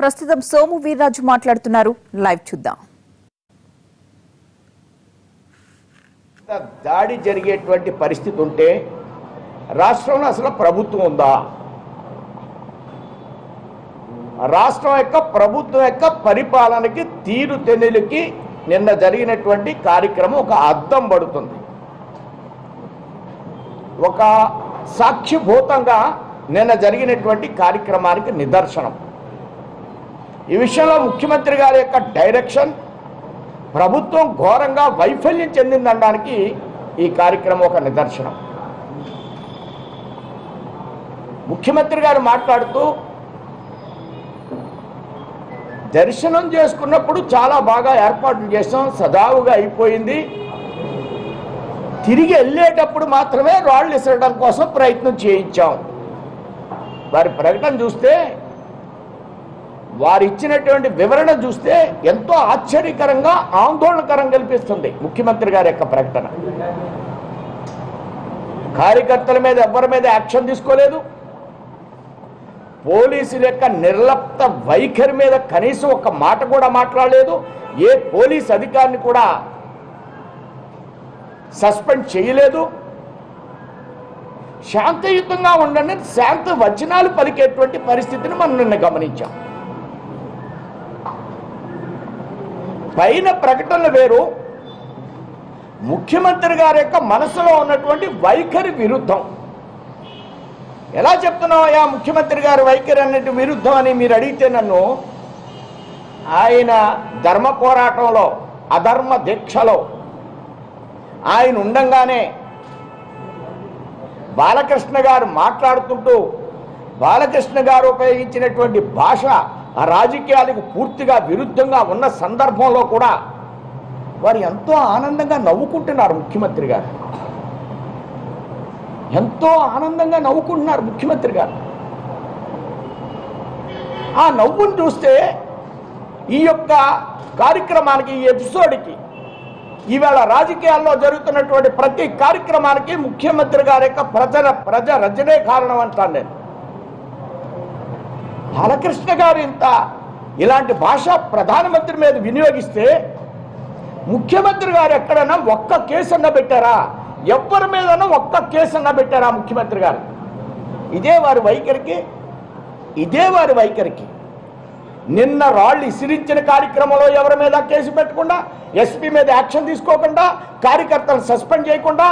ప్రస్తుతం సోము వీర్రాజు మాట్లాడుతున్నారు లైవ్ చూద్దాం ఇంత దాడి జరిగేటువంటి పరిస్థితి ఉంటే రాష్ట్రంలో అసలు ప్రభుత్వం ఉందా రాష్ట్రం యొక్క ప్రభుత్వం యొక్క పరిపాలనకి తీరు తెన్నులకి నిన్న జరిగినటువంటి కార్యక్రమం ఒక అద్దం పడుతుంది ఒక సాక్షిభూతంగా నిన్న జరిగినటువంటి కార్యక్రమానికి నిదర్శనం ఈ విషయంలో ముఖ్యమంత్రి గారి యొక్క డైరెక్షన్ ప్రభుత్వం ఘోరంగా వైఫల్యం చెందిందనడానికి ఈ కార్యక్రమం ఒక నిదర్శనం ముఖ్యమంత్రి గారు మాట్లాడుతూ దర్శనం చేసుకున్నప్పుడు చాలా బాగా ఏర్పాట్లు చేసాం సదావుగా అయిపోయింది తిరిగి వెళ్ళేటప్పుడు మాత్రమే రాళ్ళు ఇసరడం కోసం ప్రయత్నం చేయించాం వారి ప్రకటన చూస్తే వారు ఇచ్చినటువంటి వివరణ చూస్తే ఎంతో ఆశ్చర్యకరంగా ఆందోళనకరం కల్పిస్తుంది ముఖ్యమంత్రి గారి యొక్క ప్రకటన కార్యకర్తల మీద ఎవరి మీద యాక్షన్ తీసుకోలేదు పోలీసుల యొక్క నిర్లప్త వైఖరి మీద కనీసం ఒక మాట కూడా మాట్లాడలేదు ఏ పోలీస్ అధికారిని కూడా సస్పెండ్ చేయలేదు శాంతియుతంగా ఉండండి శాంత వచనాలు పలికేటువంటి పరిస్థితిని మనం నిన్న గమనించాం పైన ప్రకటనలు వేరు ముఖ్యమంత్రి గారి యొక్క మనసులో ఉన్నటువంటి వైఖరి విరుద్ధం ఎలా చెప్తున్నావయ్యా ముఖ్యమంత్రి గారి వైఖరి అన్నట్టు విరుద్ధం అని మీరు అడిగితే నన్ను ఆయన ధర్మ పోరాటంలో అధర్మ దీక్షలో ఆయన ఉండంగానే బాలకృష్ణ గారు మాట్లాడుతుంటూ బాలకృష్ణ గారు ఉపయోగించినటువంటి భాష ఆ రాజకీయాలకు పూర్తిగా విరుద్ధంగా ఉన్న సందర్భంలో కూడా వారు ఎంతో ఆనందంగా నవ్వుకుంటున్నారు ముఖ్యమంత్రి గారు ఎంతో ఆనందంగా నవ్వుకుంటున్నారు ముఖ్యమంత్రి గారు ఆ నవ్వును చూస్తే ఈ యొక్క కార్యక్రమానికి ఈ ఎపిసోడ్కి ఈవేళ రాజకీయాల్లో జరుగుతున్నటువంటి ప్రతి కార్యక్రమానికి ముఖ్యమంత్రి గారి యొక్క ప్రజల ప్రజ రచనే కారణం అంటాను నేను బాలకృష్ణ గారు ఇంత ఇలాంటి భాష ప్రధానమంత్రి మీద వినియోగిస్తే ముఖ్యమంత్రి గారు ఎక్కడైనా ఒక్క కేసు అన్న పెట్టారా ఎవరి మీదన్నా ఒక్క కేసు అన్న పెట్టారా ముఖ్యమంత్రి గారు ఇదే వారి వైఖరికి ఇదే వారి వైఖరికి నిన్న రాళ్ళు ఇసిరించిన కార్యక్రమంలో ఎవరి మీద కేసు పెట్టకుండా ఎస్పీ మీద యాక్షన్ తీసుకోకుండా కార్యకర్తలు సస్పెండ్ చేయకుండా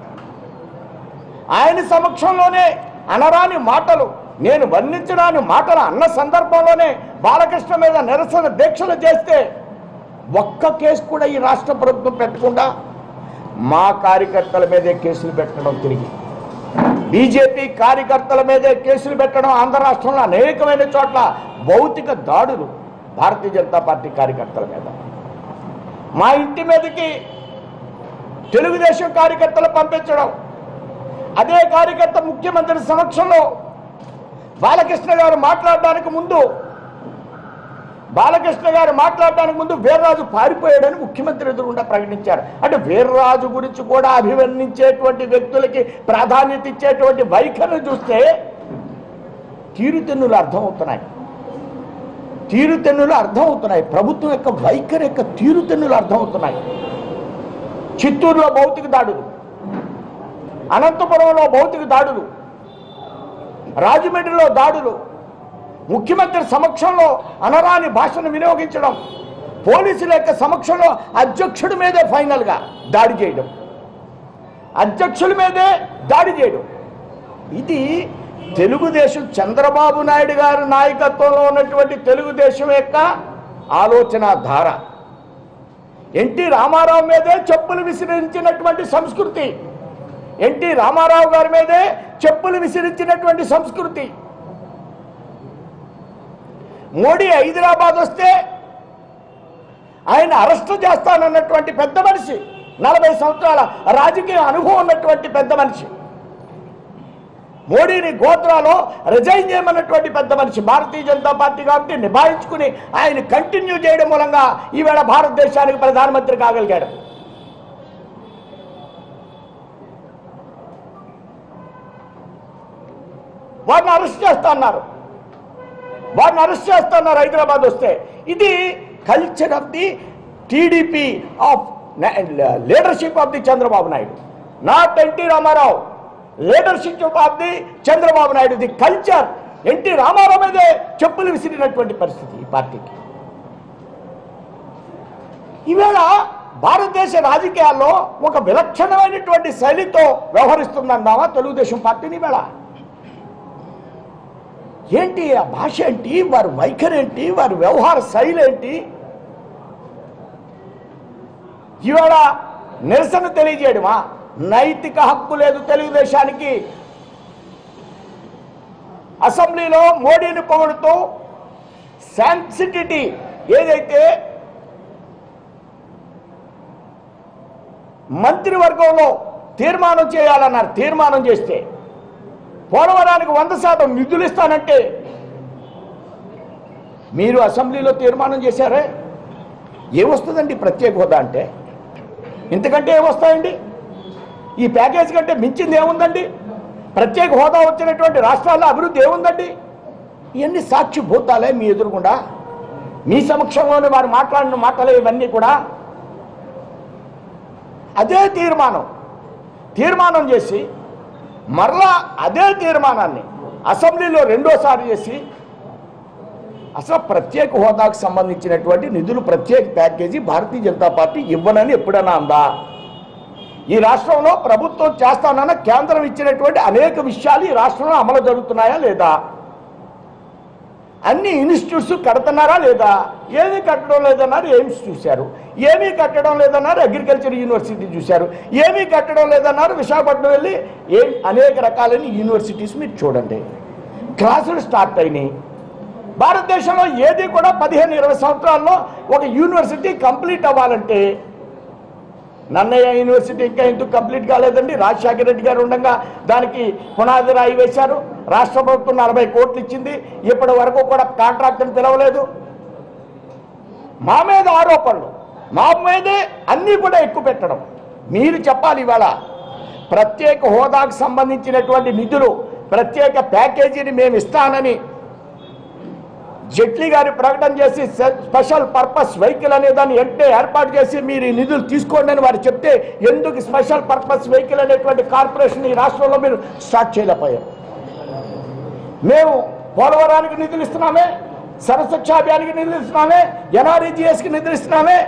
ఆయన సమక్షంలోనే అనరాని మాటలు నేను వర్ణించడాని మాటలు అన్న సందర్భంలోనే బాలకృష్ణ మీద నిరసన దీక్షలు చేస్తే ఒక్క కేసు కూడా ఈ రాష్ట్ర ప్రభుత్వం పెట్టకుండా మా కార్యకర్తల మీదే కేసులు పెట్టడం తిరిగి బీజేపీ కార్యకర్తల మీదే కేసులు పెట్టడం ఆంధ్ర రాష్ట్రంలో అనేకమైన చోట్ల భౌతిక దాడులు భారతీయ జనతా పార్టీ కార్యకర్తల మీద మా ఇంటి మీదకి తెలుగుదేశం కార్యకర్తలు పంపించడం అదే కార్యకర్త ముఖ్యమంత్రి సమక్షంలో బాలకృష్ణ గారు మాట్లాడడానికి ముందు బాలకృష్ణ గారు మాట్లాడడానికి ముందు వీర్రాజు పారిపోయాడని ముఖ్యమంత్రి ఎదురుగుండా ప్రకటించారు అంటే వీర్రాజు గురించి కూడా అభివర్ణించేటువంటి వ్యక్తులకి ప్రాధాన్యత ఇచ్చేటువంటి వైఖరిని చూస్తే తీరుతెన్నులు అర్థమవుతున్నాయి తీరుతెన్నులు అర్థమవుతున్నాయి ప్రభుత్వం యొక్క వైఖరి యొక్క తీరుతెన్నులు అర్థమవుతున్నాయి చిత్తూరులో భౌతిక దాడులు అనంతపురంలో భౌతిక దాడులు రాజమండ్రిలో దాడులు ముఖ్యమంత్రి సమక్షంలో అనరాని భాషను వినియోగించడం పోలీసుల యొక్క సమక్షంలో అధ్యక్షుడి మీదే ఫైనల్గా దాడి చేయడం అధ్యక్షుల మీదే దాడి చేయడం ఇది తెలుగుదేశం చంద్రబాబు నాయుడు గారి నాయకత్వంలో ఉన్నటువంటి తెలుగుదేశం యొక్క ఆలోచన ధార ఎన్టీ రామారావు మీదే చెప్పులు విసిరించినటువంటి సంస్కృతి ఎన్టీ రామారావు గారి మీదే చెప్పులు విసిరించినటువంటి సంస్కృతి మోడీ హైదరాబాద్ వస్తే ఆయన అరెస్టు చేస్తానన్నటువంటి పెద్ద మనిషి నలభై సంవత్సరాల రాజకీయ అనుభవం ఉన్నటువంటి పెద్ద మనిషి మోడీని గోత్రాలో రిజైన్ చేయమన్నటువంటి పెద్ద మనిషి భారతీయ జనతా పార్టీ కాబట్టి నిభాయించుకుని ఆయన కంటిన్యూ చేయడం మూలంగా ఈవేళ భారతదేశానికి ప్రధానమంత్రి కాగలిగాడు వారిని అరెస్ట్ చేస్తా అన్నారు వారిని అరెస్ట్ చేస్తున్నారు హైదరాబాద్ వస్తే ఇది culture of the TDP of leadership of the Chandrababu Naidu not NT Ramarao leadership of the Chandrababu Naidu the culture NT Ramarao మీదే చెప్పులు విసిరినటువంటి పరిస్థితి ఈ పార్టీకి ఈవేళ భారతదేశ రాజకీయాల్లో ఒక విలక్షణమైనటువంటి శైలితో వ్యవహరిస్తుందన్నావా తెలుగుదేశం పార్టీని ఈవేళ ఏంటి ఆ భాష ఏంటి వారి వైఖరి ఏంటి వారి వ్యవహార శైలి ఏంటి ఇవాళ నిరసన తెలియజేయడమా నైతిక హక్కు లేదు తెలుగుదేశానికి అసెంబ్లీలో మోడీని పొగడుతూ శాంక్సిటీ ఏదైతే మంత్రివర్గంలో తీర్మానం చేయాలన్నారు తీర్మానం చేస్తే పోలవరానికి వంద శాతం నిధులు ఇస్తానంటే మీరు అసెంబ్లీలో తీర్మానం చేశారే ఏమొస్తుందండి ప్రత్యేక హోదా అంటే ఇంతకంటే ఏమొస్తాయండి ఈ ప్యాకేజ్ కంటే మించింది ఏముందండి ప్రత్యేక హోదా వచ్చినటువంటి రాష్ట్రాల్లో అభివృద్ధి ఏముందండి ఇవన్నీ సాక్షి భూతాలే మీ ఎదురుగుండా మీ సమక్షంలోనే వారు మాట్లాడిన మాటలే ఇవన్నీ కూడా అదే తీర్మానం తీర్మానం చేసి మరలా అదే తీర్మానాన్ని అసెంబ్లీలో రెండోసారి చేసి అసలు ప్రత్యేక హోదాకు సంబంధించినటువంటి నిధులు ప్రత్యేక ప్యాకేజీ భారతీయ జనతా పార్టీ ఇవ్వనని ఎప్పుడైనా అందా ఈ రాష్ట్రంలో ప్రభుత్వం చేస్తానన్న కేంద్రం ఇచ్చినటువంటి అనేక విషయాలు ఈ రాష్ట్రంలో అమలు జరుగుతున్నాయా లేదా అన్ని ఇన్స్టిట్యూట్స్ కడుతున్నారా లేదా ఏమీ కట్టడం లేదన్నారు ఎయిమ్స్ చూశారు ఏమీ కట్టడం లేదన్నారు అగ్రికల్చర్ యూనివర్సిటీ చూశారు ఏమీ కట్టడం లేదన్నారు విశాఖపట్నం వెళ్ళి ఏ అనేక రకాలైన యూనివర్సిటీస్ మీరు చూడండి క్లాసులు స్టార్ట్ అయినాయి భారతదేశంలో ఏది కూడా పదిహేను ఇరవై సంవత్సరాల్లో ఒక యూనివర్సిటీ కంప్లీట్ అవ్వాలంటే నన్నయ్య యూనివర్సిటీ ఇంకా ఎందుకు కంప్లీట్ కాలేదండి రాజశేఖర రెడ్డి గారు ఉండగా దానికి పునాది రాయి వేశారు రాష్ట్ర ప్రభుత్వం నలభై కోట్లు ఇచ్చింది ఇప్పటి వరకు కూడా కాంట్రాక్ట్ని పిలవలేదు మా మీద ఆరోపణలు మా మీదే అన్నీ కూడా ఎక్కువ పెట్టడం మీరు చెప్పాలి ఇవాళ ప్రత్యేక హోదాకు సంబంధించినటువంటి నిధులు ప్రత్యేక ప్యాకేజీని మేము ఇస్తానని జైట్లీ గారి ప్రకటన చేసి సె- స్పెషల్ పర్పస్ వెహికల్ అనే దాన్ని వెంటనే ఏర్పాటు చేసి మీరు ఈ నిధులు తీసుకోండి అని వారు చెప్తే ఎందుకు స్పెషల్ పర్పస్ వెహికల్ అనేటువంటి కార్పొరేషన్ ఈ రాష్ట్రంలో మీరు స్టార్ట్ చేయలేకపోయారు మేము పోలవరానికి నిధులు ఇస్తున్నామే సరస్వచ్ఛాభియానికి నిధులు ఇస్తున్నామే ఎన్ఆర్ఈజిఎస్కి నిధులు ఇస్తున్నామే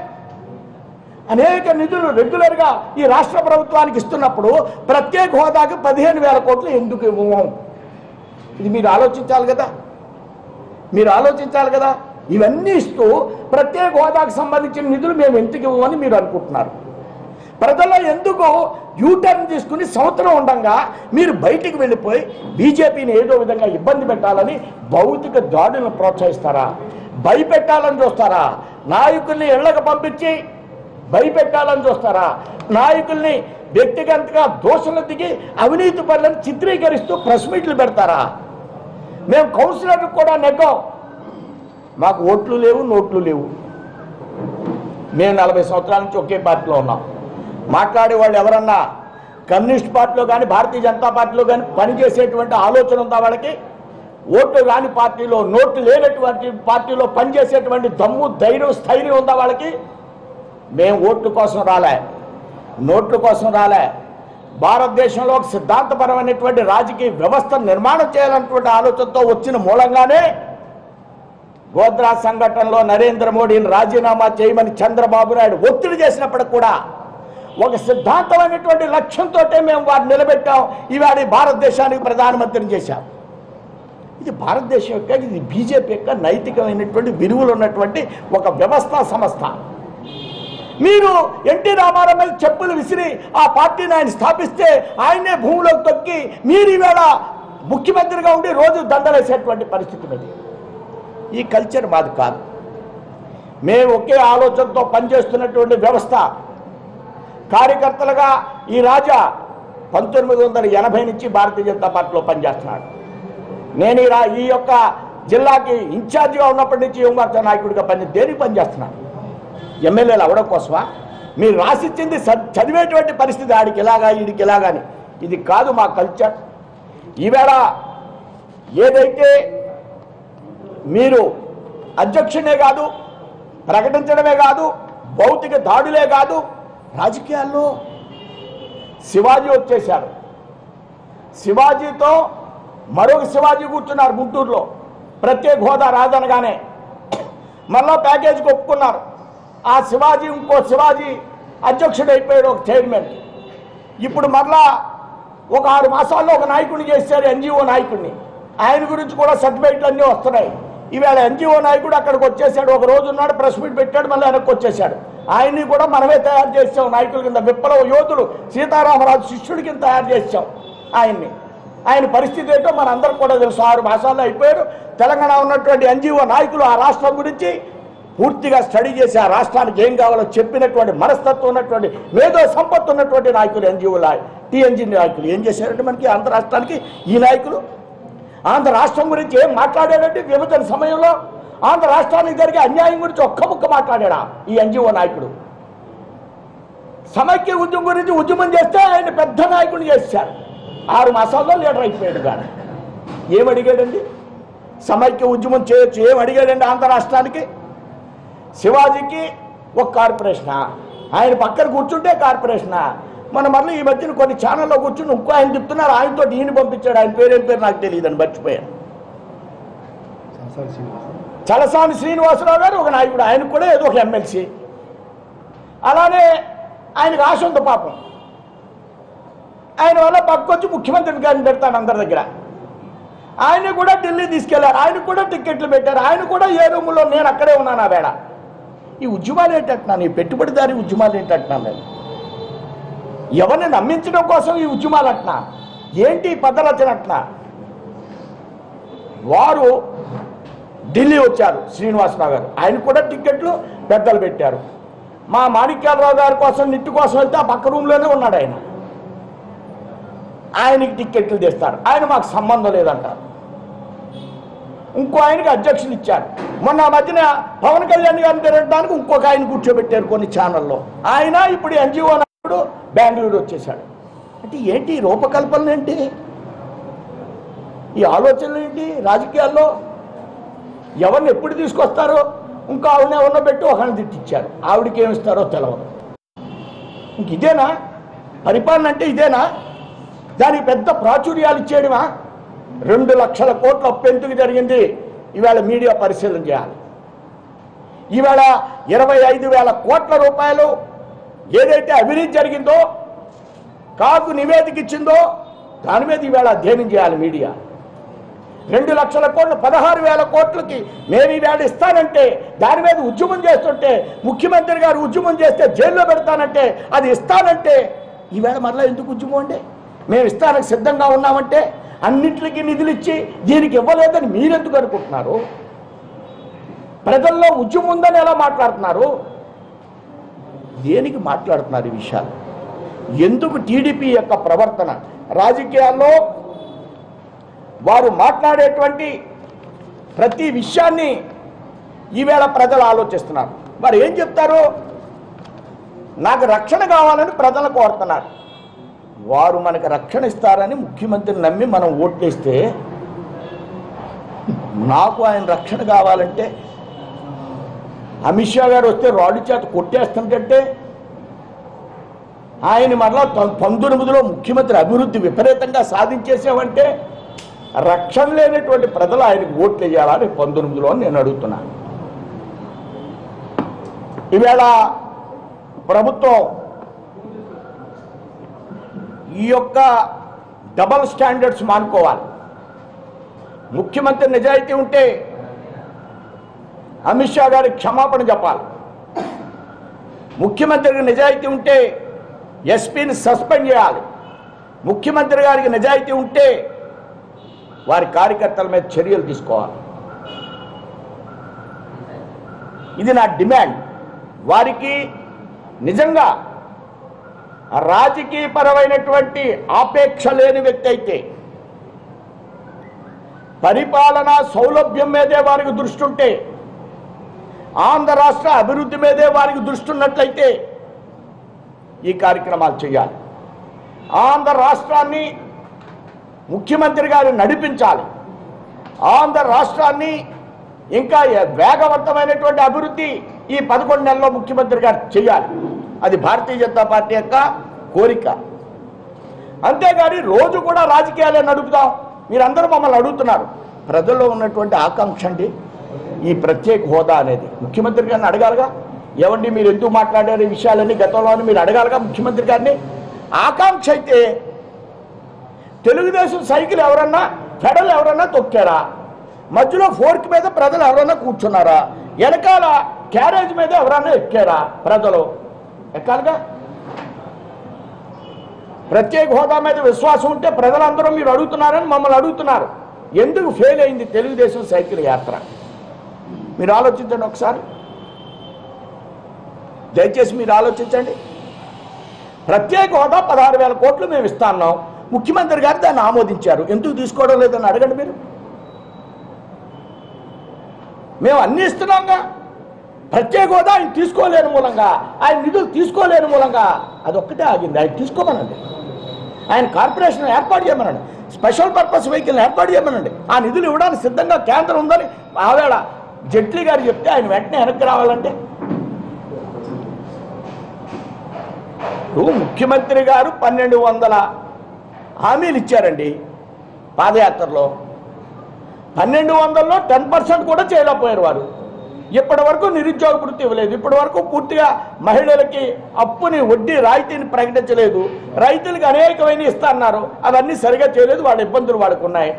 అనేక నిధులు రెగ్యులర్గా ఈ రాష్ట్ర ప్రభుత్వానికి ఇస్తున్నప్పుడు ప్రత్యేక హోదాకి పదిహేను వేల కోట్లు ఎందుకు ఇవ్వము ఇది మీరు ఆలోచించాలి కదా మీరు ఆలోచించాలి కదా ఇవన్నీ ఇస్తూ ప్రత్యేక హోదాకు సంబంధించిన నిధులు మేము ఎందుకు ఇవ్వమని మీరు అనుకుంటున్నారు ప్రజల్లో ఎందుకు యూటర్న్ తీసుకుని సంవత్సరం ఉండగా మీరు బయటికి వెళ్ళిపోయి బీజేపీని ఏదో విధంగా ఇబ్బంది పెట్టాలని భౌతిక దాడులను ప్రోత్సహిస్తారా భయపెట్టాలని చూస్తారా నాయకుల్ని ఇళ్లకు పంపించి భయపెట్టాలని చూస్తారా నాయకుల్ని వ్యక్తిగతంగా దోషులు దిగి అవినీతి పనులను చిత్రీకరిస్తూ ప్రెస్ మీట్లు పెడతారా మేము కౌన్సిలర్ కూడా నెగ్గాం మాకు ఓట్లు లేవు నోట్లు లేవు మేము నలభై సంవత్సరాల నుంచి ఒకే పార్టీలో ఉన్నాం మాట్లాడే వాళ్ళు ఎవరన్నా కమ్యూనిస్ట్ పార్టీలో కానీ భారతీయ జనతా పార్టీలో కానీ పనిచేసేటువంటి ఆలోచన ఉందా వాళ్ళకి ఓట్లు కాని పార్టీలో నోట్లు లేనటువంటి పార్టీలో పనిచేసేటువంటి దమ్ము ధైర్యం స్థైర్యం ఉందా వాళ్ళకి మేము ఓట్ల కోసం రాలే నోట్ల కోసం రాలే భారతదేశంలో ఒక సిద్ధాంతపరమైనటువంటి రాజకీయ వ్యవస్థ నిర్మాణం చేయాలన్నటువంటి ఆలోచనతో వచ్చిన మూలంగానే గోద్రా సంఘటనలో నరేంద్ర మోడీని రాజీనామా చేయమని చంద్రబాబు నాయుడు ఒత్తిడి చేసినప్పటికి కూడా ఒక సిద్ధాంతమైనటువంటి లక్ష్యంతో మేము వారిని నిలబెట్టాం ఇవాళ ఈ భారతదేశానికి ప్రధానమంత్రిని చేశాం ఇది భారతదేశం యొక్క ఇది బీజేపీ యొక్క నైతికమైనటువంటి విలువలు ఉన్నటువంటి ఒక వ్యవస్థా సంస్థ మీరు ఎన్టీ రామారావు మీద చెప్పులు విసిరి ఆ పార్టీని ఆయన స్థాపిస్తే ఆయనే భూమిలోకి తొక్కి మీరు ఈవేళ ముఖ్యమంత్రిగా ఉండి రోజు దండలేసేటువంటి పరిస్థితి మీద ఈ కల్చర్ మాది కాదు మేము ఒకే ఆలోచనతో పనిచేస్తున్నటువంటి వ్యవస్థ కార్యకర్తలుగా ఈ రాజా పంతొమ్మిది వందల ఎనభై నుంచి భారతీయ జనతా పార్టీలో పనిచేస్తున్నాడు నేను ఈ రా- ఈ యొక్క జిల్లాకి ఇన్ఛార్జిగా ఉన్నప్పటి నుంచి యువమోర్చా నాయకుడిగా పని దేనికి పనిచేస్తున్నాను ఎమ్మెల్యేలు అవడం కోసమా మీరు రాసిచ్చింది చ- చదివేటువంటి పరిస్థితి ఆడికి ఇలాగా ఈడికి ఇలాగాని ఇది కాదు మా కల్చర్ ఈవేళ ఏదైతే మీరు అధ్యక్షుడే కాదు ప్రకటించడమే కాదు భౌతిక దాడులే కాదు రాజకీయాల్లో శివాజీ వచ్చేశారు శివాజీతో మరొక శివాజీ కూర్చున్నారు గుంటూరులో ప్రత్యేక హోదా రాదనగానే మళ్ళా ప్యాకేజీకి ఒప్పుకున్నారు ఆ శివాజీ ఇంకో శివాజీ అధ్యక్షుడు అయిపోయాడు ఒక చైర్మన్ ఇప్పుడు మరలా ఒక ఆరు మాసాల్లో ఒక నాయకుడిని చేశారు ఎన్జిఓ నాయకుడిని ఆయన గురించి కూడా సర్టిఫికెట్లు అన్నీ వస్తున్నాయి ఈవేళ ఎన్జిఓ నాయకుడు అక్కడికి వచ్చేసాడు ఒక రోజు ఉన్నాడు ప్రెస్ మీట్ పెట్టాడు మళ్ళీ వెనక్కి వచ్చేసాడు ఆయన్ని కూడా మనమే తయారు చేసాం నాయకుల కింద విప్లవ యోధుడు సీతారామరాజు శిష్యుడి కింద తయారు చేసాం ఆయన్ని ఆయన పరిస్థితి ఏంటో మనందరికి కూడా తెలుసు ఆరు మాసాల్లో అయిపోయారు తెలంగాణ ఉన్నటువంటి ఎన్జిఓ నాయకులు ఆ రాష్ట్రం గురించి పూర్తిగా స్టడీ చేసి ఆ రాష్ట్రానికి ఏం కావాలో చెప్పినటువంటి మనస్తత్వం ఉన్నటువంటి మేధో సంపత్తి ఉన్నటువంటి నాయకులు ఎన్జిఓ టీఎన్జీ నాయకులు ఏం చేశారంటే మనకి ఆంధ్ర రాష్ట్రానికి ఈ నాయకులు ఆంధ్ర రాష్ట్రం గురించి ఏం మాట్లాడాడంటే విభజన సమయంలో ఆంధ్ర రాష్ట్రానికి జరిగే అన్యాయం గురించి ఒక్క ముక్క మాట్లాడాడా ఈ ఎన్జిఓ నాయకుడు సమైక్య ఉద్యమం గురించి ఉద్యమం చేస్తే ఆయన పెద్ద నాయకుడిని చేశారు ఆరు మాసాల్లో లీడర్ అయిపోయాడు కానీ ఏం అడిగాడండి సమైక్య ఉద్యమం చేయొచ్చు ఏం అడిగాడండి ఆంధ్ర రాష్ట్రానికి శివాజీకి ఒక కార్పొరేషనా ఆయన పక్కన కూర్చుంటే కార్పొరేషనా మన మళ్ళీ ఈ మధ్యన కొన్ని ఛానల్లో కూర్చుని ఇంకో ఆయన చెప్తున్నారు ఆయనతో ఈయన పంపించాడు ఆయన పేరేం పేరు నాకు తెలియదని మర్చిపోయాను చలసాని శ్రీనివాసరావు గారు ఒక నాయకుడు ఆయన కూడా ఏదో ఒక ఎమ్మెల్సీ అలానే ఆయనకు ఆశ ఉంది పాపం ఆయన వల్ల పక్కొచ్చి ముఖ్యమంత్రి గారిని పెడతాను అందరి దగ్గర ఆయన కూడా ఢిల్లీ తీసుకెళ్లారు ఆయన కూడా టిక్కెట్లు పెట్టారు ఆయన కూడా ఏ రూములో నేను అక్కడే ఉన్నాను ఆ వేళ ఈ ఉద్యమాలు ఏంటంటున్నాను ఈ పెట్టుబడిదారి ఉద్యమాలు ఏంటంటున్నాను నేను ఎవరిని నమ్మించడం కోసం ఈ ఉద్యమాలు అంటున్నా ఏంటి ఈ పద్ధరచన అంటున్నా వారు ఢిల్లీ వచ్చారు శ్రీనివాసరావు గారు ఆయన కూడా టిక్కెట్లు పెద్దలు పెట్టారు మా మాణిక్యాలరావు గారి కోసం నిట్టు కోసం వెళ్తే ఆ పక్క రూమ్లోనే ఉన్నాడు ఆయన ఆయనకి టిక్కెట్లు తెస్తారు ఆయన మాకు సంబంధం లేదంటారు ఇంకో ఆయనకి అధ్యక్షులు ఇచ్చారు మొన్న ఆ మధ్యన పవన్ కళ్యాణ్ గారిని తిరగడానికి ఇంకొక ఆయన కూర్చోబెట్టారు కొన్ని ఛానల్లో ఆయన ఇప్పుడు ఎన్జిఓ నాయకుడు బెంగళూరు వచ్చేసాడు అంటే ఏంటి ఈ రూపకల్పనలు ఏంటి ఈ ఆలోచనలు ఏంటి రాజకీయాల్లో ఎవరిని ఎప్పుడు తీసుకొస్తారో ఇంకా ఆవిడని ఎవరినో పెట్టి ఒకరిని తిట్టించారు ఆవిడకి ఏమి ఇస్తారో తెలవదు ఇంక ఇదేనా పరిపాలన అంటే ఇదేనా దానికి పెద్ద ప్రాచుర్యాలు ఇచ్చేయడమా రెండు లక్షల కోట్ల అప్పు ఎందుకు జరిగింది ఇవాళ మీడియా పరిశీలన చేయాలి ఈవేళ ఇరవై ఐదు వేల కోట్ల రూపాయలు ఏదైతే అవినీతి జరిగిందో కాకు నివేదిక ఇచ్చిందో దాని మీద ఈవేళ అధ్యయనం చేయాలి మీడియా రెండు లక్షల కోట్లు పదహారు వేల కోట్లకి నేను ఈవేళ ఇస్తానంటే దాని మీద ఉద్యమం చేస్తుంటే ముఖ్యమంత్రి గారు ఉద్యమం చేస్తే జైల్లో పెడతానంటే అది ఇస్తానంటే ఈవేళ మరలా ఎందుకు ఉద్యమం అండి మేము ఇస్తానికి సిద్ధంగా ఉన్నామంటే అన్నింటికి నిధులు ఇచ్చి దీనికి ఇవ్వలేదని మీరెందుకు అనుకుంటున్నారు ప్రజల్లో ఉద్యమం ఉందని ఎలా మాట్లాడుతున్నారు దేనికి మాట్లాడుతున్నారు ఈ విషయాలు ఎందుకు టీడీపీ యొక్క ప్రవర్తన రాజకీయాల్లో వారు మాట్లాడేటువంటి ప్రతి విషయాన్ని ఈవేళ ప్రజలు ఆలోచిస్తున్నారు మరి ఏం చెప్తారు నాకు రక్షణ కావాలని ప్రజలు కోరుతున్నారు వారు మనకు రక్షణ ఇస్తారని ముఖ్యమంత్రిని నమ్మి మనం ఓట్లేస్తే నాకు ఆయన రక్షణ కావాలంటే అమిత్ షా గారు వస్తే రాడు చేత కొట్టేస్తుంటే ఆయన మరలా పం- పంతొమ్మిదిలో ముఖ్యమంత్రి అభివృద్ధి విపరీతంగా సాధించేసామంటే రక్షణ లేనటువంటి ప్రజలు ఆయనకు ఓట్లు వేయాలని పంతొమ్మిదిలో నేను అడుగుతున్నాను ఈవేళ ప్రభుత్వం ఈ యొక్క డబల్ స్టాండర్డ్స్ మానుకోవాలి ముఖ్యమంత్రి నిజాయితీ ఉంటే అమిత్ షా గారికి క్షమాపణ చెప్పాలి ముఖ్యమంత్రికి నిజాయితీ ఉంటే ఎస్పీని సస్పెండ్ చేయాలి ముఖ్యమంత్రి గారికి నిజాయితీ ఉంటే వారి కార్యకర్తల మీద చర్యలు తీసుకోవాలి ఇది నా డిమాండ్ వారికి నిజంగా రాజకీయపరమైనటువంటి ఆపేక్ష లేని వ్యక్తి అయితే పరిపాలనా సౌలభ్యం మీదే వారికి దృష్టి ఉంటే ఆంధ్ర రాష్ట్ర అభివృద్ధి మీదే వారికి దృష్టి ఉన్నట్లయితే ఈ కార్యక్రమాలు చేయాలి ఆంధ్ర రాష్ట్రాన్ని ముఖ్యమంత్రి గారు నడిపించాలి ఆంధ్ర రాష్ట్రాన్ని ఇంకా ఏ- వేగవంతమైనటువంటి అభివృద్ధి ఈ పదకొండు నెలల్లో ముఖ్యమంత్రి గారు చేయాలి అది భారతీయ జనతా పార్టీ యొక్క కోరిక అంతేగాని రోజు కూడా రాజకీయాలే నడుపుదాం మీరందరూ మమ్మల్ని అడుగుతున్నారు ప్రజల్లో ఉన్నటువంటి ఆకాంక్ష అండి ఈ ప్రత్యేక హోదా అనేది ముఖ్యమంత్రి గారిని అడగాలిగా ఏమండి మీరు ఎందుకు మాట్లాడారు ఈ విషయాలన్నీ గతంలోని మీరు అడగాలిగా ముఖ్యమంత్రి గారిని ఆకాంక్ష అయితే తెలుగుదేశం సైకిల్ ఎవరన్నా ఫెడల్ ఎవరన్నా తొక్కారా మధ్యలో ఫోర్క్ మీద ప్రజలు ఎవరన్నా కూర్చున్నారా వెనకాల క్యారేజ్ మీద ఎవరన్నా ఎక్కారా ప్రజలు ఎక్కాలిగా ప్రత్యేక హోదా మీద విశ్వాసం ఉంటే ప్రజలందరూ మీరు అడుగుతున్నారని మమ్మల్ని అడుగుతున్నారు ఎందుకు ఫెయిల్ అయింది తెలుగుదేశం సైకిల్ యాత్ర మీరు ఆలోచించండి ఒకసారి దయచేసి మీరు ఆలోచించండి ప్రత్యేక హోదా పదహారు వేల కోట్లు మేము ఇస్తాన్నాం ముఖ్యమంత్రి గారు దాన్ని ఆమోదించారు ఎందుకు తీసుకోవడం లేదని అడగండి మీరు మేము అన్ని ఇస్తున్నాంగా ప్రత్యేక హోదా ఆయన తీసుకోలేని మూలంగా ఆయన నిధులు తీసుకోలేని మూలంగా అదొక్కటే ఆగింది ఆయన తీసుకోమనండి ఆయన కార్పొరేషన్ ఏర్పాటు చేయమనండి స్పెషల్ పర్పస్ వెహికల్ ఏర్పాటు చేయమనండి ఆ నిధులు ఇవ్వడానికి సిద్ధంగా కేంద్రం ఉందని ఆవేళ జైట్లీ గారు చెప్తే ఆయన వెంటనే వెనక్కి రావాలంటే ఇప్పుడు ముఖ్యమంత్రి గారు పన్నెండు వందల హామీలు ఇచ్చారండి పాదయాత్రలో పన్నెండు వందల్లో టెన్ పర్సెంట్ కూడా చేయలేకపోయారు వారు ఇప్పటి వరకు నిరుద్యోగ వృత్తి ఇవ్వలేదు ఇప్పటి వరకు పూర్తిగా మహిళలకి అప్పుని వడ్డీ రాయితీని ప్రకటించలేదు రైతులకు అనేకమైన ఇస్తాన్నారు అవన్నీ సరిగా చేయలేదు వాళ్ళ ఇబ్బందులు వాళ్ళకు ఉన్నాయి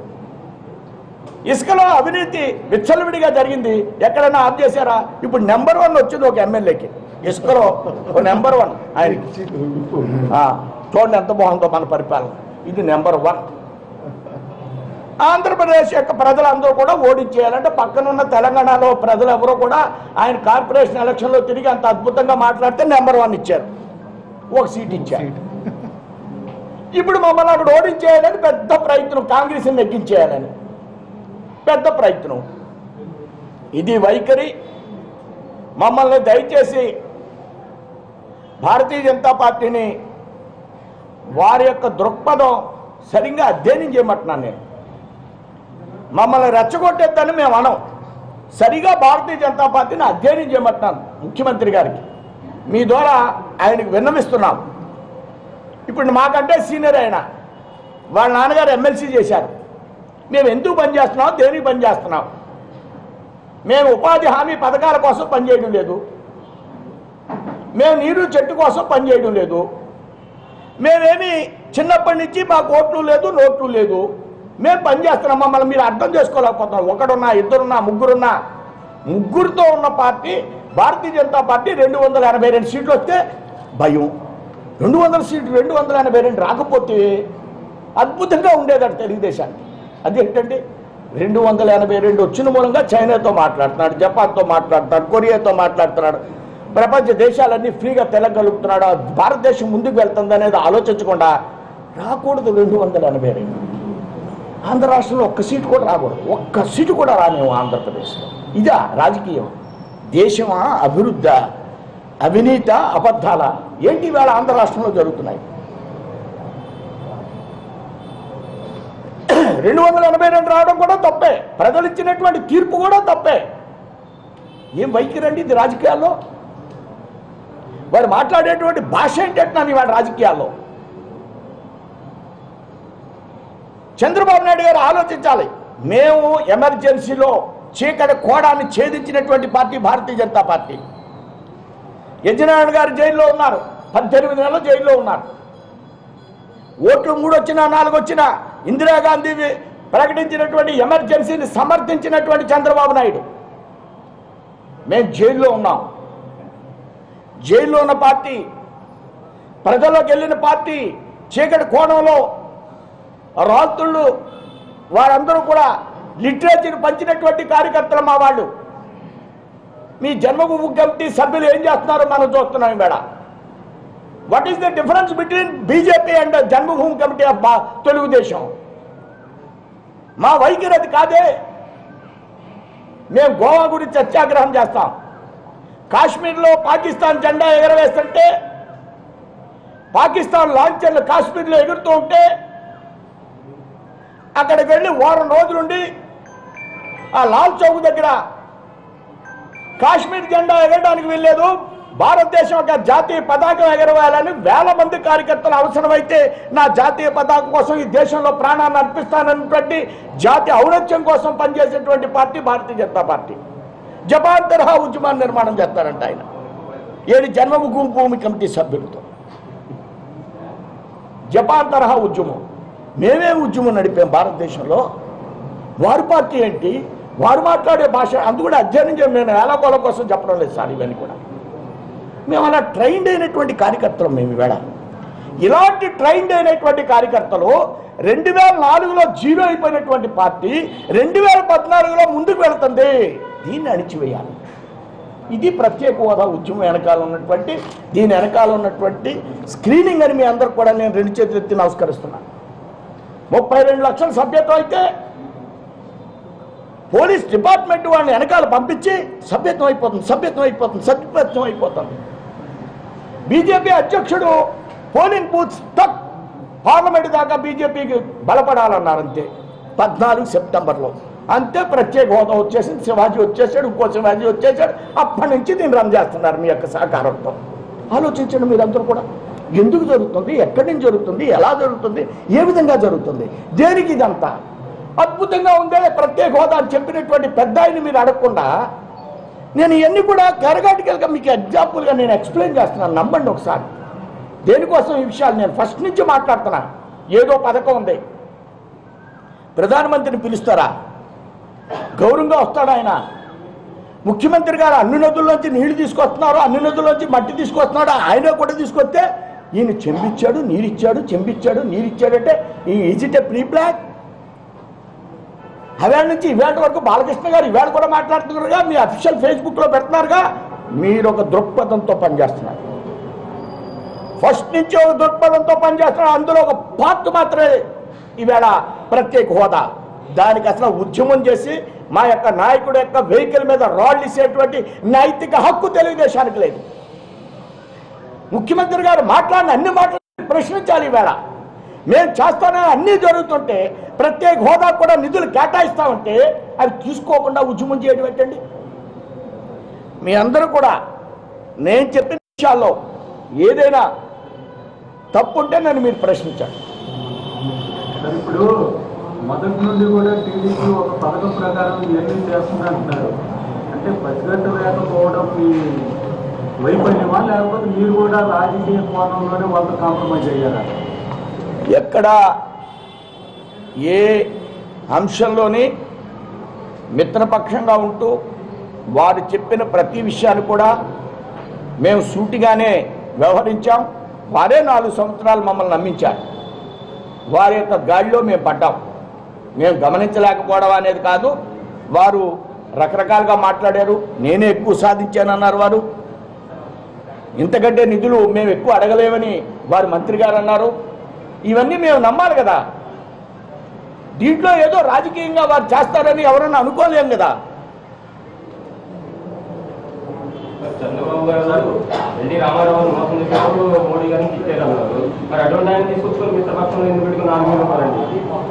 ఇసుకలో అవినీతి విచ్చలవిడిగా జరిగింది ఎక్కడైనా ఆఫ్ చేశారా ఇప్పుడు నెంబర్ వన్ వచ్చింది ఒక ఎమ్మెల్యేకి ఇసుకలో ఒక నెంబర్ వన్ ఆయనకి ఆ, చూడండి ఎంత బాగుందో మన పరిపాలన ఇది నెంబర్ వన్ ఆంధ్రప్రదేశ్ యొక్క ప్రజలందరూ కూడా ఓడించేయాలంటే పక్కనున్న తెలంగాణలో ప్రజలు ఎవరో కూడా ఆయన కార్పొరేషన్ ఎలక్షన్లో తిరిగి అంత అద్భుతంగా మాట్లాడితే నెంబర్ వన్ ఇచ్చారు ఒక సీట్ ఇచ్చారు ఇప్పుడు మమ్మల్ని అక్కడ ఓడించేయాలని పెద్ద ప్రయత్నం కాంగ్రెస్ని నెగ్గించేయాలని పెద్ద ప్రయత్నం ఇది వైఖరి మమ్మల్ని దయచేసి భారతీయ జనతా పార్టీని వారి యొక్క దృక్పథం సరిగ్గా అధ్యయనం చేయమంటున్నాను నేను మమ్మల్ని రెచ్చగొట్టేద్దని మేము అనం సరిగా భారతీయ జనతా పార్టీని అధ్యయనం చేయమంటున్నాను ముఖ్యమంత్రి గారికి మీ ద్వారా ఆయనకు విన్నవిస్తున్నాం ఇప్పుడు మాకంటే సీనియర్ ఆయన వాళ్ళ నాన్నగారు ఎమ్మెల్సీ చేశారు మేము ఎందుకు పనిచేస్తున్నాం దేనికి పనిచేస్తున్నాం మేము ఉపాధి హామీ పథకాల కోసం పనిచేయడం లేదు మేము నీరు చెట్టు కోసం పనిచేయడం లేదు మేమేమి చిన్నప్పటి నుంచి మాకు ఓట్లు లేదు నోట్లు లేదు మేము పనిచేస్తున్నాం మమ్మల్ని మీరు అర్థం చేసుకోలేకపోతున్నాం ఒకడున్నా ఇద్దరున్నా ముగ్గురున్నా ముగ్గురుతో ఉన్న పార్టీ భారతీయ జనతా పార్టీ రెండు వందల ఎనభై రెండు సీట్లు వస్తే భయం రెండు వందల సీట్లు రెండు వందల ఎనభై రెండు రాకపోతే అద్భుతంగా ఉండేదట తెలుగుదేశానికి అదేంటండి రెండు వందల ఎనభై రెండు వచ్చిన మూలంగా చైనాతో మాట్లాడుతున్నాడు జపాన్తో మాట్లాడుతున్నాడు కొరియాతో మాట్లాడుతున్నాడు ప్రపంచ దేశాలన్నీ ఫ్రీగా తెలగలుగుతున్నాడు భారతదేశం ముందుకు వెళ్తుంది అనేది ఆలోచించకుండా రాకూడదు రెండు వందల ఎనభై రెండు ఆంధ్ర రాష్ట్రంలో ఒక్క సీటు కూడా రాకూడదు ఒక్క సీటు కూడా రానేము ఆంధ్రప్రదేశ్లో ఇదా రాజకీయం దేశమా అభివృద్ధ అవినీత అబద్ధాల ఏంటి వేళ ఆంధ్ర రాష్ట్రంలో జరుగుతున్నాయి రెండు వందల ఎనభై రెండు రావడం కూడా తప్పే ప్రజలు ఇచ్చినటువంటి తీర్పు కూడా తప్పే ఏం వైఖరండి ఇది రాజకీయాల్లో వారు మాట్లాడేటువంటి భాష ఏంటంటున్నాను ఇవాళ రాజకీయాల్లో చంద్రబాబు నాయుడు గారు ఆలోచించాలి మేము ఎమర్జెన్సీలో చీకటి కోడాన్ని ఛేదించినటువంటి పార్టీ భారతీయ జనతా పార్టీ యజ్ఞనారాయణ గారు జైల్లో ఉన్నారు పద్దెనిమిది నెలలు జైల్లో ఉన్నారు ఓట్లు మూడు వచ్చినా నాలుగు వచ్చినా ఇందిరాగాంధీ వి- ప్రకటించినటువంటి ఎమర్జెన్సీని సమర్థించినటువంటి చంద్రబాబు నాయుడు మేము జైల్లో ఉన్నాం జైల్లో ఉన్న పార్టీ ప్రజల్లోకి వెళ్ళిన పార్టీ చీకటి కోణంలో రాత్రుళ్ళు వారందరూ కూడా లిటరేచర్ పంచినటువంటి కార్యకర్తలు మా వాళ్ళు మీ జన్మభూమి కమిటీ సభ్యులు ఏం చేస్తున్నారో మనం చూస్తున్నాం మేడ what is the difference between BJP and Janmabhoomi committee of బా- తెలుగుదేశం మా వైఖరి అది కాదే మేము గోవా గురించి సత్యాగ్రహం చేస్తాం కాశ్మీర్లో పాకిస్తాన్ జెండా ఎగరవేస్తుంటే పాకిస్తాన్ లాంచర్లు కాశ్మీర్లో ఎగురుతూ ఉంటే అక్కడికి వెళ్ళి వారం రోజులుండి ఆ లాల్ చౌక్ దగ్గర కాశ్మీర్ జెండా ఎగరడానికి వెళ్ళలేదు భారతదేశం యొక్క జాతీయ పతాకం ఎగరవేయాలని వేల మంది కార్యకర్తలు అవసరమైతే నా జాతీయ పతాకం కోసం ఈ దేశంలో ప్రాణాన్ని అర్పిస్తానన్నటువంటి జాతీయ ఔన్నత్యం కోసం పనిచేసేటువంటి party Bharatiya Janata party Japan తరహా ఉద్యమాన్ని నిర్మాణం చేస్తారంట ఆయన ఏడు జన్మభూమి భూమి కమిటీ సభ్యులతో జపాన్ తరహా ఉద్యమం మేమే ఉద్యమం నడిపాం భారతదేశంలో వారి పార్టీ ఏంటి వారు మాట్లాడే భాష అందు కూడా అధ్యయనం చేయడం నేను ఏలాకోల కోసం చెప్పడం లేదు సార్ ఇవన్నీ కూడా మేము అలా ట్రైన్డ్ అయినటువంటి కార్యకర్తలు మేము ఈవేళ ఇలాంటి ట్రైన్డ్ అయినటువంటి కార్యకర్తలు రెండు వేల నాలుగులో జీరో అయిపోయినటువంటి పార్టీ రెండు వేల పద్నాలుగులో ముందుకు వెళ్తుంది దీన్ని అణిచివేయాలి ఇది ప్రత్యేక హోదా ఉద్యమం వెనకాల ఉన్నటువంటి దీని వెనకాల ఉన్నటువంటి స్క్రీనింగ్ అని మీ అందరు కూడా నేను రెండు చేతులు ఎత్తి నమస్కరిస్తున్నాను ముప్పై రెండు లక్షల సభ్యత్వం అయితే పోలీస్ డిపార్ట్మెంట్ వాళ్ళని వెనకాల పంపించి సభ్యత్వం అయిపోతుంది సభ్యత్వం అయిపోతుంది సభ్యత్వం అయిపోతుంది బీజేపీ అధ్యక్షుడు పోలింగ్ బూత్ తక్ పార్లమెంట్ దాకా బీజేపీకి బలపడాలన్నారు అంతే పద్నాలుగు సెప్టెంబర్లో అంతే ప్రత్యేక హోదా వచ్చేసింది శివాజీ వచ్చేసాడు ఇంకో శివాజీ వచ్చేసాడు అప్పటి నుంచి దీన్ని రన్ చేస్తున్నారు మీ యొక్క సహకారంతో ఆలోచించండి మీరందరూ కూడా ఎందుకు జరుగుతుంది ఎక్కడి నుంచి జరుగుతుంది ఎలా జరుగుతుంది ఏ విధంగా జరుగుతుంది దేనికి ఇదంతా అద్భుతంగా ఉందే ప్రత్యేక హోదా అని చెప్పినటువంటి పెద్ద ఆయన్ని మీరు అడగకుండా నేను ఇవన్నీ కూడా కెరగాటికల్గా మీకు ఎగ్జాంపుల్గా నేను ఎక్స్ప్లెయిన్ చేస్తున్నాను నమ్మండి ఒకసారి దేనికోసం ఈ విషయాలు నేను ఫస్ట్ నుంచి మాట్లాడుతున్నా ఏదో పథకం ఉంది ప్రధానమంత్రిని పిలుస్తారా గౌరవంగా వస్తాడు ఆయన ముఖ్యమంత్రి గారు అన్ని నదుల్లోంచి నీళ్లు తీసుకొస్తున్నారు అన్ని నదుల్లోంచి మట్టి తీసుకొస్తున్నాడు ఆయన కూడా తీసుకొస్తే ఈయన చెంబిచ్చాడు నీరిచ్చాడు చెంబిచ్చాడు నీరిచ్చాడంటే ఈ is it a pre plan అవేళ నుంచి ఇవాళ వరకు బాలకృష్ణ గారు ఇవాళ కూడా మాట్లాడుతున్నారుగా మీ అఫీషియల్ ఫేస్బుక్లో పెడుతున్నారుగా మీరు ఒక దృక్పథంతో పనిచేస్తున్నారు ఫస్ట్ నుంచి ఒక దృక్పథంతో పనిచేస్తున్నారు అందులో ఒక పార్ట్ మాత్రమే ఈవేళ ప్రత్యేక హోదా దానికి అసలు ఉద్యమం చేసి మా యొక్క నాయకుడు యొక్క వెహికల్ మీద రాళ్ళు ఇచ్చేటువంటి నైతిక హక్కు తెలుగుదేశానికి లేదు ముఖ్యమంత్రి గారు మాట్లాడిన అన్ని మాటలు ప్రశ్నించాలి ఈవేళ మేము చేస్తానని అన్నీ జరుగుతుంటే ప్రత్యేక హోదా కూడా నిధులు కేటాయిస్తామంటే అవి తీసుకోకుండా ఉద్యమం చేయడం ఏంటండి మీ అందరూ కూడా నేను చెప్పిన విషయాల్లో ఏదైనా తప్పుంటే నన్ను మీరు ప్రశ్నించండి మరి ఇప్పుడు మొదటి నుండి కూడా టీడీపీ ఒక పథకం ప్రకారం ఇవన్నీ చేస్తుంది అంటున్నారు అంటే పసిగట్టలేకపోవడం మీ వైఫల్యమా లేకపోతే మీరు కూడా రాజకీయ కోణంలోనే వాళ్ళతో కాంప్రమైజ్ అయ్యారా ఎక్కడ ఏ అంశంలోని మిత్రపక్షంగా ఉంటూ వారు చెప్పిన ప్రతి విషయాన్ని కూడా మేము సూటిగానే వ్యవహరించాం వారే నాలుగు సంవత్సరాలు మమ్మల్ని నమ్మించారు వారి యొక్క గాడిలో మేము పడ్డాం మేము గమనించలేకపోవడం అనేది కాదు వారు రకరకాలుగా మాట్లాడారు నేనే ఎక్కువ సాధించానన్నారు వారు ఇంతకంటే నిధులు మేము ఎక్కువ అడగలేమని వారి మంత్రి గారు అన్నారు ఇవన్నీ మేము నమ్మాలి కదా దీంట్లో ఏదో రాజకీయంగా వారు చేస్తారని ఎవరన్నా అనుకోలేం కదా చంద్రబాబు గారు ఎన్టీ రామారావు మోసం చేసినప్పుడు మోడీ గారికి ఇచ్చేదన్నారు మరి అటువంటి ఆయన తీసుకొచ్చుకొని మిత్రపక్షంలో ఎందుకు పెట్టుకుని ఆర్మీలో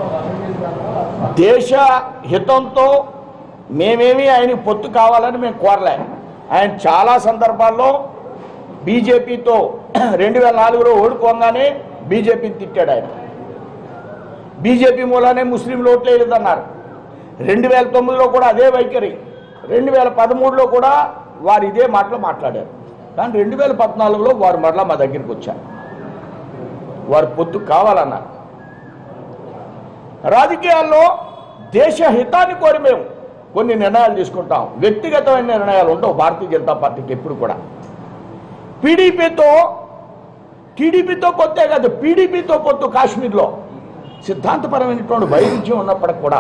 దేశ హితంతో మేమేమి ఆయన పొత్తు కావాలని మేము కోరలే ఆయన చాలా సందర్భాల్లో బీజేపీతో రెండు వేల నాలుగులో ఓడిపోగానే బీజేపీని తిట్టాడు ఆయన బీజేపీ మూలానే ముస్లింలు ఓట్లేదన్నారు రెండు వేల తొమ్మిదిలో కూడా అదే వైఖరి రెండు వేల పదమూడులో కూడా వారు ఇదే మాటలు మాట్లాడారు కానీ రెండు వేల పద్నాలుగులో వారు మరలా మా దగ్గరికి వచ్చారు వారు పొత్తు కావాలన్నారు రాజకీయాల్లో దేశ హితాన్ని కోరి మేము కొన్ని నిర్ణయాలు తీసుకుంటాం వ్యక్తిగతమైన నిర్ణయాలు ఉండవు భారతీయ జనతా పార్టీకి ఎప్పుడు కూడా పీడీపీతో టీడీపీతో కొత్తే కాదు పీడీపీతో పొత్తు కాశ్మీర్లో సిద్ధాంతపరమైనటువంటి వైరుధ్యం ఉన్నప్పటికి కూడా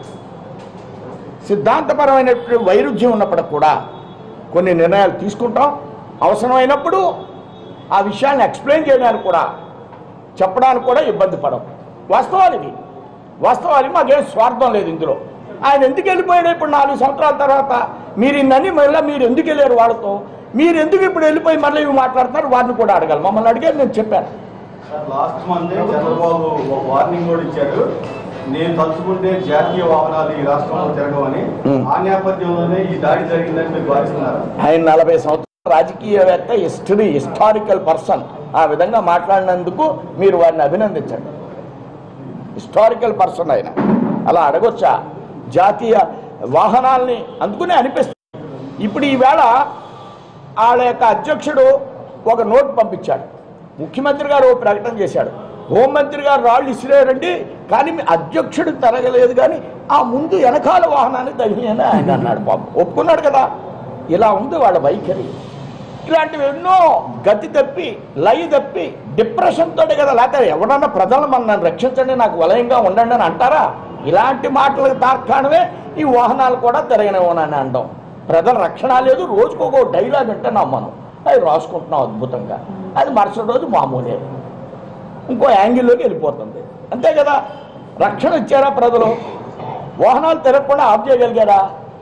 సిద్ధాంతపరమైనటువంటి వైరుధ్యం ఉన్నప్పటికి కూడా కొన్ని నిర్ణయాలు తీసుకుంటాం అవసరమైనప్పుడు ఆ విషయాన్ని ఎక్స్ప్లెయిన్ చేయడానికి కూడా చెప్పడానికి కూడా ఇబ్బంది పడం వాస్తవాలు ఇవి వాస్తవాలు మాకేం స్వార్థం లేదు ఇందులో ఆయన ఎందుకు వెళ్ళిపోయాడు ఇప్పుడు నాలుగు సంవత్సరాల తర్వాత మీరు ఇన్నని మళ్ళీ మీరు ఎందుకు వెళ్ళారు వాళ్ళతో మీరు ఎందుకు ఇప్పుడు వెళ్ళిపోయి మళ్ళీ ఇవి మాట్లాడుతున్నారు వారిని కూడా అడగాలి మమ్మల్ని అడిగారు నేను చెప్పాను సార్ లాస్ట్ మంత్ చంద్రబాబు ఒక వార్నింగ్ కూడా ఇచ్చారు నేను తలుచుకుంటే జాతీయ వాహనాలు ఈ రాష్ట్రంలో తిరగవని Hmm. ఆ నేపథ్యంలోనే ఈ దాడి జరిగిందని మీరు భావిస్తున్నారు ఆయన నలభై సంవత్సరాల రాజకీయవేత్త హిస్టరీ హిస్టారికల్ పర్సన్ ఆ విధంగా మాట్లాడినందుకు మీరు వారిని అభినందించండి హిస్టారికల్ పర్సన్ ఆయన అలా అడగొచ్చా జాతీయ వాహనాల్ని అందుకునే అనిపిస్తుంది ఇప్పుడు ఈవేళ వాళ్ళ యొక్క అధ్యక్షుడు ఒక నోట్ పంపించాడు ముఖ్యమంత్రి గారు ఓ ప్రకటన చేశాడు హోంమంత్రి గారు రాళ్ళు ఇసిరేరండి కానీ మీ అధ్యక్షుడు తరగలేదు కానీ ఆ ముందు వెనకాల వాహనాన్ని తగిలియని ఆయన అన్నాడు పాపం ఒప్పుకున్నాడు కదా ఇలా ఉంది వాళ్ళ వైఖరి ఇలాంటివి ఎన్నో గతి తప్పి లై తప్పి డిప్రెషన్ తోటి కదా లేకపోతే ఎవడన్నా ప్రజలు మన నన్ను రక్షించండి నాకు వలయంగా ఉండండి అని అంటారా ఇలాంటి మాటలకు తార్కాణమే ఈ వాహనాలు కూడా తిరగనివ్వనని అనడం ప్రజల రక్షణ లేదు రోజుకొక డైలాగ్ వింటున్నాం మనం అది రాసుకుంటున్నాం అద్భుతంగా అది మరుసటి రోజు మామూలే ఇంకో యాంగిల్లోకి వెళ్ళిపోతుంది అంతే కదా రక్షణ ఇచ్చారా ప్రజలు వాహనాలు తిరగకుండా ఆఫ్ చేయగలిగారా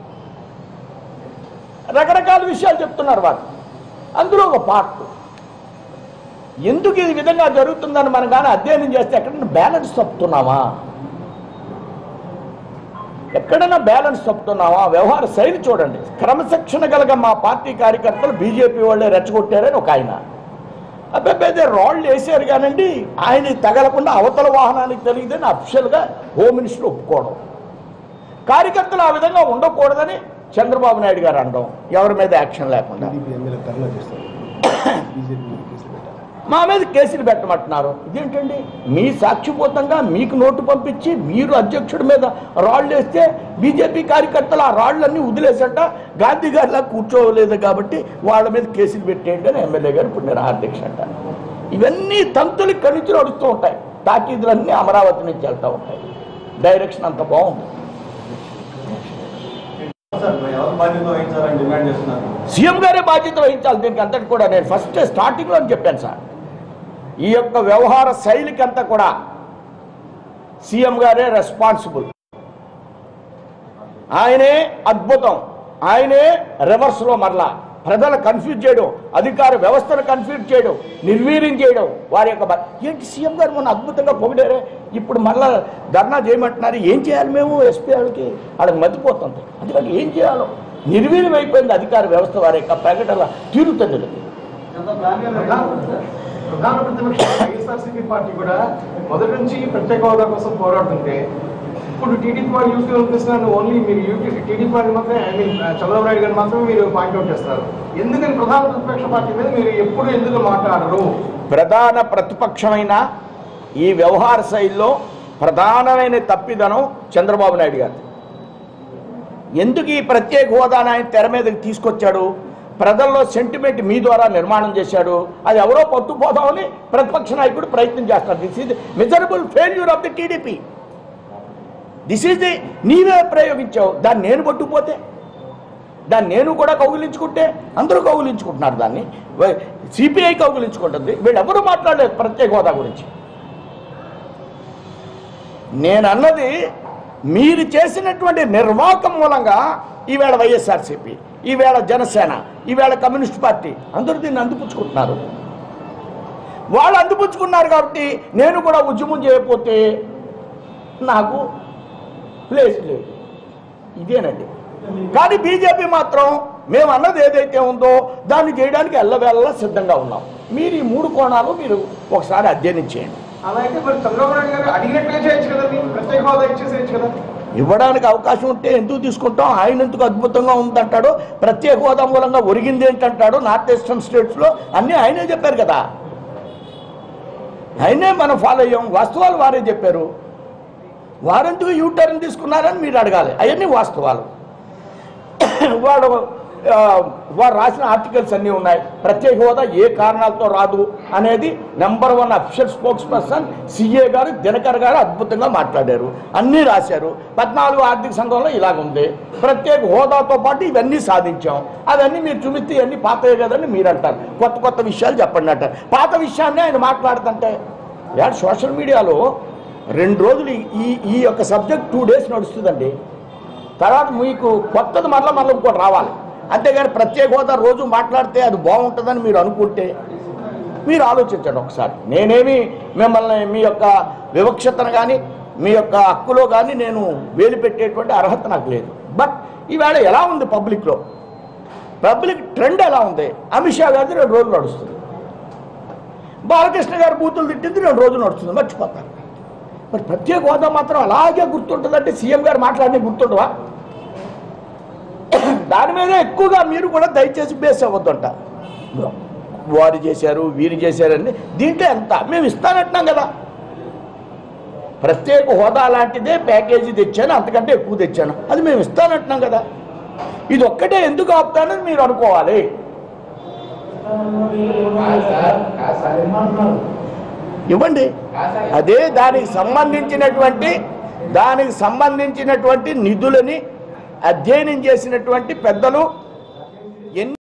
రకరకాల విషయాలు చెప్తున్నారు వాళ్ళు అందులో ఒక పార్ట్ ఎందుకు ఈ విధంగా జరుగుతుందని మనం కానీ అధ్యయనం చేస్తే ఎక్కడైనా బ్యాలెన్స్ తప్పుతున్నామా ఎక్కడైనా బ్యాలెన్స్ తప్పుతున్నామా వ్యవహార శైలి చూడండి క్రమశిక్షణ గలగ మా పార్టీ కార్యకర్తలు బీజేపీ వాళ్ళే రెచ్చగొట్టారని ఒక ఆయన అబ్బాయి రాళ్ళు వేసారు కానండి ఆయన తగలకుండా అవతల వాహనానికి తెలియదని అఫిషియల్గా హోమ్ మినిస్టర్ ఒప్పుకోవడం కార్యకర్తలు ఆ విధంగా ఉండకూడదని చంద్రబాబు నాయుడు గారు అనడం ఎవరి మీద యాక్షన్ లేకుండా మా మీద కేసులు పెట్టమంటున్నారు ఇదేంటండి మీ సాక్షిపోతంగా మీకు నోటు పంపించి మీరు అధ్యక్షుడి మీద రాళ్ళు వేస్తే బీజేపీ కార్యకర్తలు ఆ రాళ్ళన్నీ వదిలేసట గాంధీ గారిలా కూర్చోలేదు కాబట్టి వాళ్ళ మీద కేసులు పెట్టేయండి అని ఎమ్మెల్యే గారు ఇప్పుడు నిరాహారదీక్ష అంటారు ఇవన్నీ తంతులు కణిచి నడుస్తూ ఉంటాయి తాకీదులన్నీ అమరావతి నుంచి వెళ్తూ ఉంటాయి డైరెక్షన్ అంత బాగుంది సార్ మరి ఎవరు బాధ్యత వహించాలని డిమాండ్ చేస్తున్నారు సీఎం గారే బాధ్యత వహించాలి దీనికి అంతటి కూడా నేను ఫస్ట్ స్టార్టింగ్లో చెప్పాను సార్ ఈ యొక్క వ్యవహార శైలికి అంతా కూడా సీఎం గారే రెస్పాన్సిబుల్ ఆయనే అద్భుతం ఆయనే రివర్స్లో మరలా ప్రజలు కన్ఫ్యూజ్ చేయడం అధికార వ్యవస్థను కన్ఫ్యూజ్ చేయడం నిర్వీర్యం చేయడం వారి యొక్క బ- ఏంటి సీఎం గారు మొన్న అద్భుతంగా పొగిడారే ఇప్పుడు మళ్ళా ధర్నా చేయమంటున్నారు ఏం చేయాలి మేము ఎస్పీ వాళ్ళకి వాళ్ళకి మతిపోతుంది అందుకని ఏం చేయాలో నిర్వీర్యం అయిపోయింది అధికార వ్యవస్థ వారి యొక్క ప్రకటన తీరుతండ్రులకి ప్రధాన ప్రతిపక్ష వైఎస్ఆర్సీపీ పార్టీ కూడా మొదటి నుంచి ప్రత్యేక హోదా కోసం పోరాడుతుంటే ఇప్పుడు టీడీపీ వాళ్ళు యూస్ కల్పిస్తున్నారు ఓన్లీ మీరు టీడీపీ వాళ్ళు మాత్రమే ఐ మీన్ చంద్రబాబు నాయుడు గారు మాత్రమే మీరు పాయింట్అవుట్ చేస్తారు ఎందుకని ప్రధాన ప్రతిపక్ష పార్టీ మీద మీరు ఎప్పుడు ఎందుకు మాట్లాడరు ప్రధాన ప్రతిపక్షమైన ఈ వ్యవహార శైలిలో ప్రధానమైన తప్పిదనం చంద్రబాబు నాయుడు గారు ఎందుకు ఈ ప్రత్యేక హోదాను ఆయన తెర మీదకి తీసుకొచ్చాడు ప్రజల్లో సెంటిమెంట్ మీ ద్వారా నిర్మాణం చేశాడు అది ఎవరో పట్టుపోదామని ప్రతిపక్ష నాయకుడు ప్రయత్నం చేస్తారు this is miserable failure of the TDP this is the నీవే ప్రయోగించావు దాన్ని నేను పట్టుకుపోతే దాన్ని నేను కూడా కౌగిలించుకుంటే అందరూ కౌగిలించుకుంటున్నారు దాన్ని సిపిఐ కౌగిలించుకుంటుంది వీళ్ళెవరూ మాట్లాడలేదు ప్రత్యేక హోదా గురించి నేను అన్నది మీరు చేసినటువంటి నిర్వాకం మూలంగా ఈవేళ వైఎస్ఆర్సీపీ ఈవేళ జనసేన ఈవేళ కమ్యూనిస్ట్ పార్టీ అందరూ దీన్ని అందిపుచ్చుకుంటున్నారు వాళ్ళు అందిపుచ్చుకున్నారు కాబట్టి నేను కూడా ఉద్యమం చేయకపోతే నాకు ప్లేస్ లేదు ఇదేనండి కానీ బీజేపీ మాత్రం మేము అన్నది ఏదైతే ఉందో దాన్ని చేయడానికి ఎల్లవేళలా సిద్ధంగా ఉన్నాం మీరు ఈ మూడు కోణాలు మీరు ఒకసారి అధ్యయనం చేయండి అలా అయితే మరి చంద్రబాబు నాయుడు గారు అడిగినట్లే చేయొచ్చు కదండి ప్రత్యేక హోదా ఇచ్చేసేయచ్చు కదా ఇవ్వడానికి అవకాశం ఉంటే ఎందుకు తీసుకుంటాం ఆయన ఎందుకు అద్భుతంగా ఉందంటాడో ప్రత్యేక హోదా మూలంగా ఒరిగింది ఏంటంటాడో నార్త్ ఈస్టర్న్ స్టేట్స్లో అన్నీ ఆయనే చెప్పారు కదా ఆయనే మనం ఫాలో అయ్యాం వాస్తవాలు వారే చెప్పారు వారెందుకు యూ టర్న్ తీసుకున్నారని మీరు అడగాలి అవన్నీ వాస్తవాలు వాడు ఆ, వారు రాసిన ఆర్టికల్స్ అన్నీ ఉన్నాయి ప్రత్యేక హోదా ఏ కారణాలతో రాదు అనేది number one official spokesperson CA గారు దినకర్ గారు అద్భుతంగా మాట్లాడారు అన్నీ రాశారు పద్నాలుగు ఆర్థిక సంఘంలో ఇలాగుంది ప్రత్యేక హోదాతో పాటు ఇవన్నీ సాధించాం అవన్నీ మీరు చూపిస్తే ఇవన్నీ పాతయే కదని మీరు అంటారు కొత్త కొత్త విషయాలు చెప్పండి అంటారు పాత విషయాన్ని ఆయన మాట్లాడుతుంటే యాడ్ సోషల్ మీడియాలో రెండు రోజులు ఈ ఈ యొక్క సబ్జెక్ట్ టూ డేస్ నడుస్తుందండి తర్వాత మీకు కొత్తది మరలా మరలా ఇంకోటి రావాలి అంతేగాని ప్రత్యేక హోదా రోజు మాట్లాడితే అది బాగుంటుందని మీరు అనుకుంటే మీరు ఆలోచించండి ఒకసారి నేనేమి మిమ్మల్ని మీ యొక్క వివక్షతను కానీ మీ యొక్క హక్కులో కానీ నేను వేలు పెట్టేటువంటి అర్హత నాకు లేదు బట్ ఈవేళ ఎలా ఉంది పబ్లిక్లో పబ్లిక్ ట్రెండ్ ఎలా ఉంది అమిత్ షా గారిది రెండు రోజులు నడుస్తుంది బాలకృష్ణ గారు బూతులు తిట్టింది రెండు రోజులు నడుస్తుంది మర్చిపోతారు మరి ప్రత్యేక హోదా మాత్రం అలాగే గుర్తుంటుందంటే సీఎం గారు మాట్లాడిన గుర్తుండవా దాని మీద ఎక్కువగా మీరు కూడా దయచేసి బేస్ అవ్వద్దంట వారు చేశారు వీరు చేశారని దీంట్లో ఎంత మేము ఇస్తానంటున్నాం కదా ప్రత్యేక హోదా లాంటిదే ప్యాకేజీ తెచ్చాను అంతకంటే ఎక్కువ తెచ్చాను అది మేము ఇస్తానంటున్నాం కదా ఇది ఒక్కటే ఎందుకు ఆపుతానని మీరు అనుకోవాలి ఇవ్వండి అదే దానికి సంబంధించినటువంటి దానికి సంబంధించినటువంటి నిధులని అధ్యయనం చేసినటువంటి పెద్దలు ఎన్ని